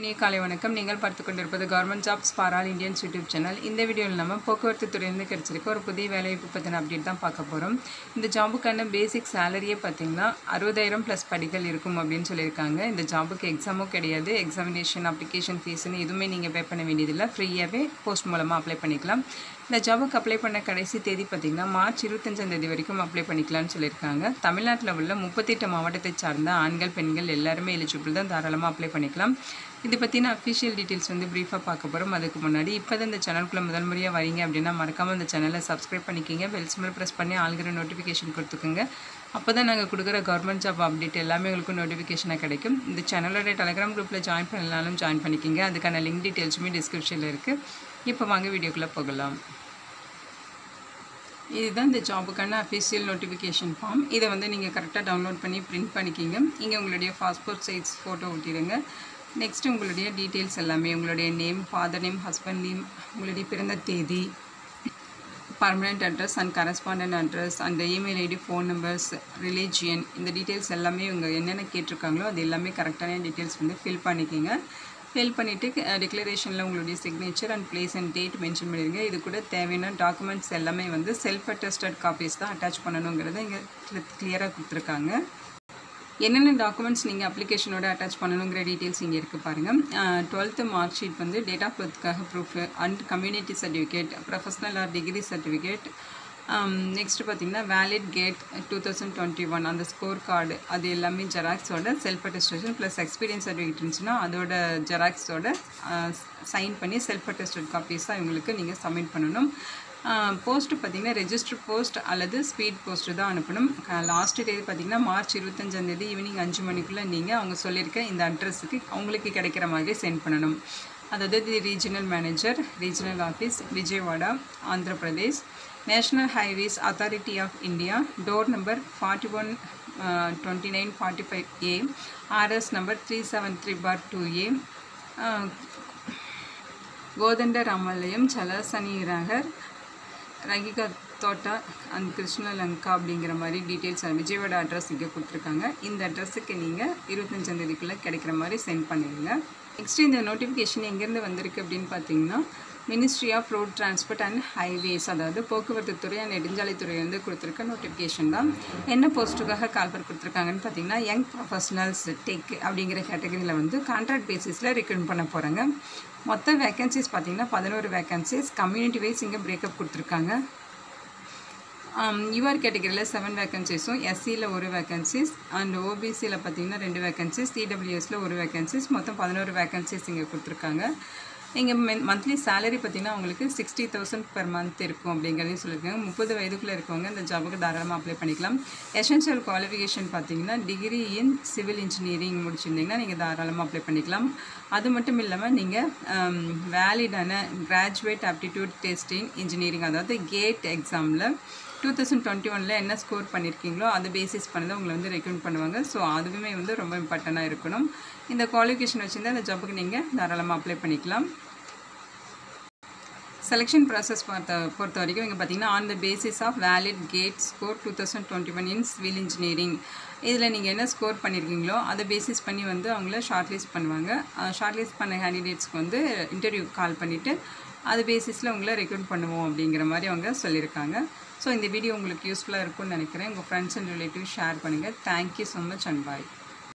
இனிய காலை வணக்கம் நீங்கள் பார்த்து கொண்டிருப்பது government jobs for all Indians YouTube channel இந்த வீடியோவில் நம்ம போக்குவரத்து துறையிலிருந்து கிடைச்சிருக்க ஒரு புதிய வேலைவாய்ப்பு பற்றின அப்டேட் தான் பார்க்க போகிறோம் இந்த ஜாபுக்கான பேசிக் சேலரியே பார்த்தீங்கன்னா அறுபதாயிரம் ப்ளஸ் படிகள் இருக்கும் அப்படின்னு சொல்லியிருக்காங்க இந்த ஜாபுக்கு எக்ஸாமும் கிடையாது எக்ஸாமினேஷன் அப்ளிகேஷன் ஃபீஸ்னு எதுவுமே நீங்கள் பே பண்ண வேண்டியதில்லை ஃப்ரீயாகவே போஸ்ட் மூலமாக அப்ளை பண்ணிக்கலாம் இந்த ஜாபுக்கு அப்ளை பண்ண கடைசி தேதி பார்த்திங்கன்னா மார்ச் இருபத்தஞ்சாம் தேதி வரைக்கும் அப்ளை பண்ணிக்கலாம்னு சொல்லியிருக்காங்க தமிழ்நாட்டில் உள்ள முப்பத்தெட்டு மாவட்டத்தை சார்ந்த ஆண்கள் பெண்கள் எல்லாருமே எலிஜிபிள் தான் தாராளமாக அப்ளை பண்ணிக்கலாம் இது பற்றின அஃபிஷியல் டீட்டெயில்ஸ் வந்து ப்ரீஃபாக பார்க்க போகிறோம் அதுக்கு முன்னாடி இப்போ தான் இந்த சேனலுக்குள்ளே முதல் முறையாக வரீங்க அப்படின்னா மறக்காமல் இந்த சேனலை சப்ஸ்கிரைப் பண்ணிக்கிங்க பெல் சிம்பிள் ப்ரெஸ் பண்ணி ஆளுகிற நோட்டிஃபிகேஷன் கொடுத்துக்குங்க அப்போ தான் நாங்கள் கொடுக்குற கவர்மெண்ட் ஜாப் அப்டேட் எல்லாமே உங்களுக்கு நோட்டிஃபிகேஷனாக கிடைக்கும் இந்த சேனலோட டெலிகிராம் குரூப்பில் ஜாயின் பண்ணலாலும் ஜாயின் பண்ணிக்கிங்க அதுக்கான லிங்க் டீட்டெயில்ஸுமே டிஸ்கிரிப்ஷனில் இருக்குது இப்போ வாங்க வீடியோக்குள்ளே போகலாம் இதுதான் இந்த ஜாபுக்கான அஃபிஷியல் நோட்டிஃபிகேஷன் ஃபார்ம் இதை வந்து நீங்கள் கரெக்டாக டவுன்லோட் பண்ணி பிரிண்ட் பண்ணிக்கிங்க இங்கே உங்களுடைய பாஸ்போர்ட் சைஸ் ஃபோட்டோ ஒட்டிடுங்க நெக்ஸ்ட் உங்களுடைய டீட்டெயில்ஸ் எல்லாமே உங்களுடைய name father name husband name உங்களுடைய பிறந்த தேதி permanent address and correspondent address அந்த email ID phone numbers religion இந்த டீட்டெயில்ஸ் எல்லாமே இவங்க என்னென்ன கேட்டிருக்காங்களோ அது எல்லாமே கரெக்டான டீட்டெயில்ஸ் வந்து ஃபில் பண்ணிக்கிங்க ஃபில் பண்ணிவிட்டு டிக்ளரேஷனில் உங்களுடைய signature and place and date mention பண்ணிடுங்க இது கூட தேவையான டாக்குமெண்ட்ஸ் எல்லாமே வந்து செல்ஃப் அட்டஸ்டட் காப்பீஸ் தான் அட்டாச் பண்ணணுங்கிறத இங்கே கிளியராக கொடுத்துருக்காங்க என்னென்ன டாக்குமெண்ட்ஸ் நீங்கள் அப்ளிகேஷனோட அட்டாச் பண்ணணுங்கிற டீட்டெயில்ஸ் இங்கே இருக்குது பாருங்கள் டுவெல்த்து மார்க் ஷீட் வந்து டேட் ஆஃப் பர்த்துக்காக proof and community certificate professional or degree certificate next பார்த்தீங்கன்னா valid GATE two thousand twenty one அந்த ஸ்கோர் கார்டு அது எல்லாமே ஜெராக்ஸோட self attestation plus experience certificate இருந்துச்சுன்னா அதோட ஜெராக்ஸோட சைன் பண்ணி செல்ஃப் அட்டஸ்டட் காப்பீஸாக இவங்களுக்கு நீங்கள் சப்மிட் பண்ணணும் போஸ்ட்டு பார்த்தீங்கன்னா ரெஜிஸ்டர் போஸ்ட் அல்லது ஸ்பீட் போஸ்ட்டு தான் அனுப்பணும் லாஸ்ட் தேதி பார்த்தீங்கன்னா மார்ச் இருபத்தஞ்சாந்தேதி ஈவினிங் அஞ்சு மணிக்குள்ளே நீங்கள் அவங்க சொல்லியிருக்க இந்த அட்ரஸுக்கு அவங்களுக்கு கிடைக்கிற மாதிரி சென்ட் பண்ணணும் அதாவது the regional manager regional office Vijayawada Andhra Pradesh national highways authority of India door number forty one twenty nine forty five A RS number three seven three four two A Kodanda Ramalayam Chalasani Nagar Ragika Thota and கிருஷ்ணலங்கா அப்படிங்கிற மாதிரி டீட்டெயில்ஸ் விஜயவாடா அட்ரஸ் இங்கே கொடுத்துருக்காங்க இந்த அட்ரஸுக்கு நீங்கள் இருபத்தஞ்சாந்தேதிக்குள்ளே கிடைக்கிற மாதிரி சென்ட் பண்ணிடுங்க நெக்ஸ்ட் இந்த நோட்டிஃபிகேஷன் எங்கேருந்து வந்திருக்கு அப்படின்னு பார்த்தீங்கன்னா ministry of road transport and highways அதாவது போக்குவரத்து துறை அண்ட் நெடுஞ்சாலைத்துறை வந்து கொடுத்துருக்க நோட்டிஃபிகேஷன் தான் என்ன போஸ்ட்டுக்காக கால்பர் கொடுத்துருக்காங்கன்னு பார்த்தீங்கன்னா யங் ப்ரொஃபஷனல்ஸ் டெக் அப்படிங்கிற கேட்டகரியில் வந்து கான்ட்ராக்ட் பேசிஸில் ரெக்ரூட் பண்ண போகிறாங்க மொத்த வேக்கன்சிஸ் பார்த்தீங்கன்னா பதினோரு வேக்கன்சிஸ் கம்யூனிட்டி வைஸ் இங்கே பிரேக்கப் கொடுத்துருக்காங்க யூஆர் கேட்டகரியில் செவன் வேக்கன்சிஸும் எஸ்சியில் ஒரு வேக்கன்சிஸ் அண்ட் ஓபிசியில் பார்த்தீங்கன்னா ரெண்டு வேக்கன்சிஸ் சிடபிள்யூஎஸில் ஒரு வேக்கன்சிஸ் மொத்தம் பதினோரு வேக்கன்சிஸ் இங்கே கொடுத்துருக்காங்க இங்கே மந்த்லி சேலரி பார்த்திங்கன்னா உங்களுக்கு சிக்ஸ்டி தௌசண்ட் பெர் மந்த் இருக்கும் அப்படிங்கிறதையும் சொல்லியிருக்காங்க முப்பது வயதுக்குள்ளே இருக்கவங்க இந்த ஜாபுக்கு தாராளமாக அப்ளை பண்ணிக்கலாம் எசென்ஷியல் குவாலிஃபிகேஷன் பார்த்தீங்கன்னா டிகிரி இன் சிவில் இன்ஜினியரிங் முடிச்சிருந்தீங்கன்னா நீங்கள் தாராளமாக அப்ளை பண்ணிக்கலாம் அது மட்டும் இல்லாமல் நீங்கள் வேலிடான graduate aptitude test in engineering அதாவது கேட் எக்ஸாமில் டூ தௌசண்ட் டுவெண்ட்டி ஒனில் என்ன ஸ்கோர் பண்ணியிருக்கீங்களோ அதை பேசிஸ் பண்ணி தான் உங்களை வந்து ரெக்ரூட் பண்ணுவாங்க ஸோ அதுவுமே வந்து ரொம்ப இம்பார்ட்டண்ட்டாக இருக்கணும் இந்த குவாலிஃபிகேஷன் வச்சுருந்தா அந்த ஜாபுக்கு நீங்கள் தாராளமாக அப்ளை பண்ணிக்கலாம் செலெக்ஷன் ப்ராசஸ் பார்த்த பொறுத்த வரைக்கும் இங்கே பார்த்தீங்கன்னா on the basis of valid GATE score two thousand twenty one in civil engineering இதில் நீங்கள் என்ன ஸ்கோர் பண்ணியிருக்கீங்களோ அதை பேசிஸ் பண்ணி வந்து அவங்கள ஷார்ட் லிஸ்ட் பண்ணுவாங்க ஷார்ட் லிஸ்ட் பண்ண கேண்டிடேட்ஸ்க்கு வந்து இன்டர்வியூ கால் பண்ணிவிட்டு அது பேசிஸில் உங்களை ரெக்ரூட் பண்ணுவோம் அப்படிங்கிற மாதிரி அவங்க சொல்லியிருக்காங்க ஸோ இந்த வீடியோ உங்களுக்கு யூஸ்ஃபுல்லாக இருக்கும்னு நினைக்கிறேன் உங்கள் ஃப்ரெண்ட்ஸ் அண்ட் ரிலேட்டிவ் ஷேர் பண்ணுங்கள் thank you so much and bye